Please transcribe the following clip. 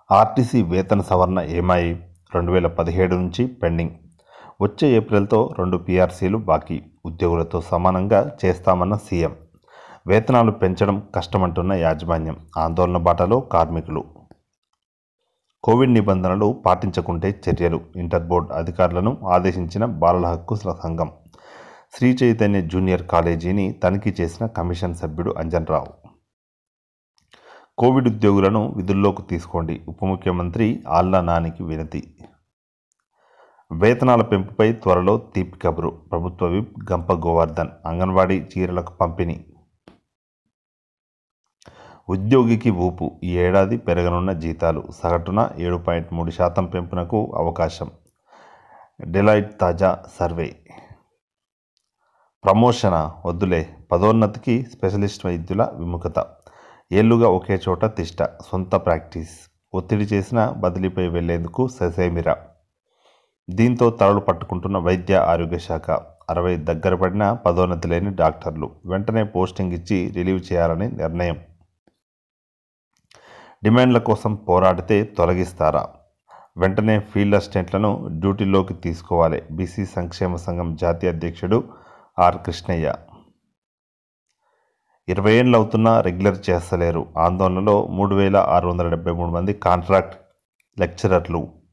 RTC వేతన సవరణ ఏమాయి రెండు వేల పదిహేడు నుంచి పెండింగ్ వచ్చే ఏప్రిల్తో రెండు పీఆర్సీలు బాకీ ఉద్యోగులతో సమానంగా చేస్తామన్న సీఎం వేతనాలు పెంచడం కష్టమంటున్న యాజమాన్యం ఆందోళన బాటలో కార్మికులు కోవిడ్ నిబంధనలు పాటించకుంటే చర్యలు ఇంటర్ బోర్డు అధికారులను ఆదేశించిన బాలల హక్కు సంఘం శ్రీ చైతన్య జూనియర్ కాలేజీని తనిఖీ చేసిన కమిషన్ సభ్యుడు అంజన్ రావు కోవిడ్ ఉద్యోగులను విధుల్లోకి తీసుకోండి ఉప ముఖ్యమంత్రి ఆళ్ల నానికి వినతి వేతనాల పెంపుపై త్వరలో తీపి కబురు ప్రభుత్వ విప్ గంప గోవర్ధన్ అంగన్వాడీ చీరలకు పంపిణీ ఉద్యోగికి ఊపు ఈ ఏడాది పెరగనున్న జీతాలు సగటున ఏడు పాయింట్ మూడు శాతం పెంపునకు అవకాశం డెలాయిట్ తాజా సర్వే ప్రమోషన వద్దులే పదోన్నతికి స్పెషలిస్ట్ వైద్యుల విముఖత ఏళ్లుగా ఒకే చోట తిష్ట సొంత ప్రాక్టీస్ ఒత్తిడి చేసిన బదిలీపై వెళ్లేందుకు ససేమిరా దీంతో తలలు పట్టుకుంటున్న వైద్య ఆరోగ్య శాఖ అరవై దగ్గర పడిన పదోన్నతి లేని డాక్టర్లు వెంటనే పోస్టింగ్ ఇచ్చి రిలీవ్ చేయాలని నిర్ణయం డిమాండ్ల కోసం పోరాడితే తొలగిస్తారా వెంటనే ఫీల్డ్ అసిస్టెంట్లను డ్యూటీలోకి తీసుకోవాలి బీసీ సంక్షేమ సంఘం జాతీయ అధ్యక్షుడు ఆర్ కృష్ణయ్య ఇరవై ఏళ్ళు అవుతున్నా రెగ్యులర్ చేస్తలేరు ఆందోళనలో మూడు వేల ఆరు వందల డెబ్బై మూడు మంది కాంట్రాక్ట్ లెక్చరర్లు